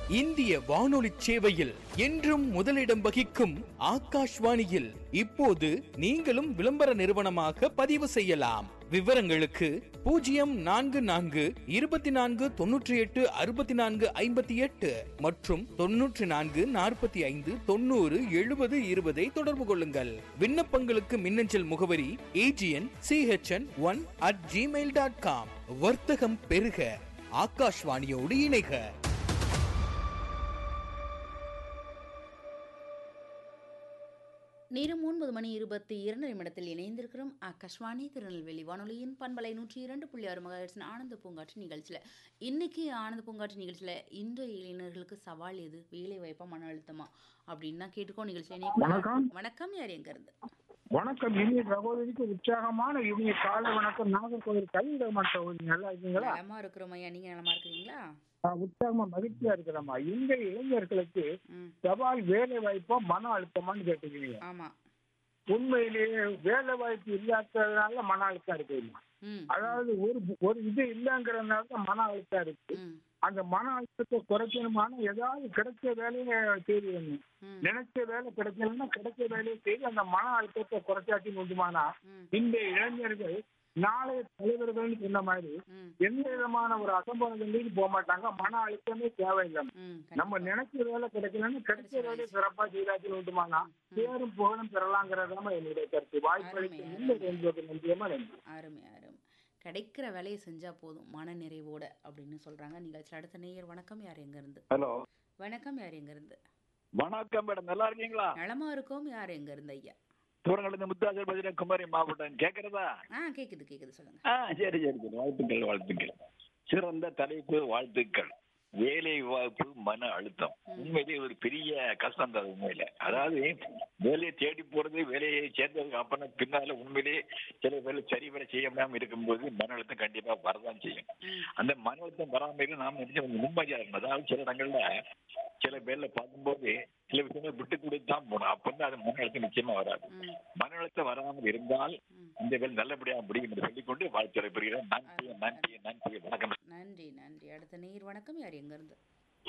இந்திய வானொலி சேவையில் என்றும் முதலிடம் வகிக்கும் ஆகாஷ்வாணியில் இப்போது நீங்களும் விளம்பர நிறுவனமாக பதிவு செய்யலாம் விவரங்களுக்கு பூஜ்ஜியம் நான்கு நான்கு இருபத்தி நான்கு தொன்னூற்றி எட்டு அறுபத்தி நான்கு ஐம்பத்தி எட்டு மற்றும் தொன்னூற்றி நான்கு நாற்பத்தி ஐந்து தொண்ணூறு எழுபது இருபதை தொடர்பு கொள்ளுங்கள் விண்ணப்பங்களுக்கு மின்னஞ்சல் முகவரி AGN CHN one at Gmail dot com வர்த்தகம் பெருக ஆகாஷ்வாணியோடு இணைக நேரம் ஒன்பது மணி இருபத்தி இரண்டு நிமிடத்தில் இணைந்திருக்கிறோம் ஆகாஷ்வாணி திருநெல்வேலி வானொலியின் பண்பலை நூற்றி இரண்டு புள்ளி ஆறு மகாஹெர்ட்ஸின் ஆனந்த பூங்காற்று நிகழ்ச்சியில் இன்னைக்கு ஆனந்த பூங்காற்று நிகழ்ச்சியில் இன்றைய இளைஞர்களுக்கு சவால் எது வேலை வாய்ப்பா மன அழுத்தமா அப்படின்னு தான் கேட்டுக்கோ நிகழ்ச்சியில் இணைய- வணக்கம். வணக்கம் யார் எங்க இருந்து வணக்கம் இனிய சகோதரிக்கு உற்சாகமான இனிய காலை வணக்கம் நாகர்கோவில் கல்விடமன் சகோதரி நல்லா இருக்கீங்களா நலமா இருக்கிறோம் ஐயா நீங்க நலமா இருக்கிறீங்களா நான் உற்சாகமா மகிழ்ச்சியா இருக்கிறேம்மா இந்த இளைஞர்களுக்கு ம் சவால் வேலை வாய்ப்பா மன அழுத்தமான்னு கேட்டுக்கிறீங்க ஆமா உண்மையிலேயே வேலை வாய்ப்பு இல்லாததுனால மன அழுத்தம் இருக்குதுமா ம் அதாவது ஒரு ஒரு இது இல்லைங்கிறதுனால தான் மன அழுத்தம் இருக்கு ம் அந்த மன அழுத்தத்தை குறைக்கணுமான ஏதாவது கிடைச்ச வேலையை செய்யணும் ம் நினைச்ச வேலை கிடைக்கலன்னா கிடைச்ச வேலையை செய்து அந்த மன அழுத்தத்தை குறைச்சாட்டின்னு உண்டுமானா ம் இந்த இளைஞர்கள் நாளைய தலைவர்கள்னு சொன்ன மாதிரி ம் எந்த விதமான ஒரு அசம்பாவிதங்களையும் போக மாட்டாங்க மன அழுத்தமே தேவையில்லை ம் நம்ம கண்டிப்பா. நினைச்ச வேலை கிடைக்கலன்னு கிடைச்ச வேலையை சிறப்பா செய்தாச்சு உண்டுமானா பேரும் புகழும் பெறலாங்கிறதாம என்னுடைய கருத்து வாய்ப்பளித்த அருமை, நல்ல என்பது நன்றியமா நன்றி அருமை அருமை கிடைக்கிற வேலையை செஞ்சா போதும் மன நிறைவோட அப்படின்னு சொல்றாங்க நிகழ்ச்சியில் அடுத்த நேயர் வணக்கம் யார் எங்க இருந்து ஹலோ வணக்கம் யார் எங்க இருந்து வணக்கம் மேடம் நல்லா இருக்கீங்களா நலமா இருக்கோம் யார் எங்க இருந்து ஐயா தூரங்கலேருந்து முத்தாசர் பதினே குமரி மாவட்டம் கேட்கறதா ஆ கேக்குது கேக்குது சொல்லுங்க ஆ சரி சரி சரி வாழ்த்துக்கள் வாழ்த்துக்கள் சிறந்த தலைப்பு வாழ்த்துக்கள் வேலை வாய்ப்பு மன அழுத்தம் உண்மையிலேயே ஒரு பெரிய கஷ்டம் தான் உண்மையில அதாவது வேலையை தேடி போறது வேலையை சேர்ந்ததுக்கு அப்புறம் பின்னால உண்மையிலேயே சில வேலை சரி வேலை செய்ய முடியாம இருக்கும்போது மன அழுத்தம் கண்டிப்பா வரதான் செய்யும் ம் அந்த மன அழுத்தம் வராம இருந்து நாம நினைச்சு கொஞ்சம் நிம்மதியா இருக்கணும் அதாவது சில இடங்கள்ல சில பேர்ல பார்க்கும்போது சில விஷயங்களை விட்டு கொடுத்து தான் போகணும் அப்ப வந்து அது மன அழுத்தம் நிச்சயமா வராது ம் மன அழுத்தம் வராமல் இருந்தால் ம் இந்த வேலை நல்லபடியா முடியும் என்று சொல்லிக்கொண்டு வாழ்த்துறை பெறுகிறேன் நன்றி நன்றி நன்றி வணக்கம் நன்றி நன்றி அடுத்த நேயர் வணக்கம் யார் எங்க இருந்து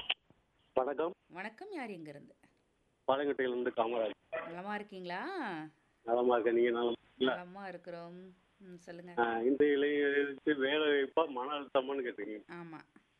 வணக்கம் வணக்கம் யார் எங்க இருந்து பாலங்கட்டையிலிருந்து காமராஜ் நலமா இருக்கீங்களா நலமா இருக்க நீங்க நலம் இல்ல நலமா இருக்கிறோம் ம் சொல்லுங்க ஆஹ் இந்த இளைஞர்களுக்கு வேலை வாய்ப்பா மன அழுத்தமான்னு கேட்டீங்க ஆமா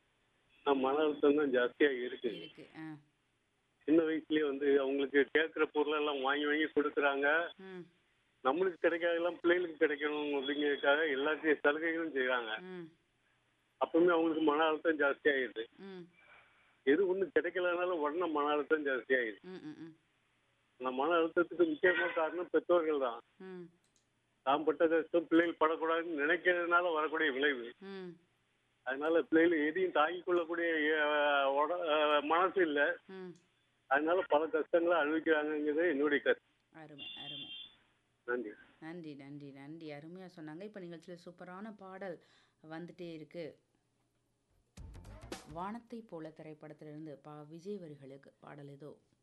ஆஹ் மன அழுத்தம் தான் ஜாஸ்தியா இருக்கு இருக்கு ஆ சின்ன வயசுலயே வந்து அவங்களுக்கு கேட்கிற பொருள் எல்லாம் வாங்கி வாங்கி கொடுக்குறாங்க ம் நம்மளுக்கு கிடைக்காதெல்லாம் பிள்ளைகளுக்கு கிடைக்கணும் அப்படிங்கிறதுக்காக எல்லாத்தையும் சலுகைகளும் செய்றாங்க ம் அப்பவுமே அவங்களுக்கு மன அழுத்தம் ஜாஸ்தி ஆயிடுது ம் எது ஒண்ணு கிடைக்கலனாலும் உடனே மன அழுத்தம் ஜாஸ்தி ஆயிடுது ம் ம் ம் அந்த மன அழுத்தத்துக்கு முக்கியமான காரணம் பெற்றோர்கள் தான் ம் தான் பட்ட கஷ்டம் பிள்ளைகள் படக்கூடாதுன்னு நினைக்கிறதுனால வரக்கூடிய விளைவு ம் அதனால பிள்ளைகள் எதையும் தாங்கிக் கொள்ளக்கூடிய அஹ், உட- அஹ், மனசு இல்லை ம் அதனால பல கஷ்டங்களை அனுபவிக்கிறாங்கிறது என்னுடைய கருத்து அருமை அருமை நன்றி நன்றி நன்றி நன்றி அருமையாக சொன்னாங்க இப்போ நிகழ்ச்சியில் சூப்பரான பாடல் வந்துட்டே இருக்கு வானத்தை போல திரைப்படத்திலிருந்து பா விஜய் வரிகளுக்கு பாடல் ஏதோ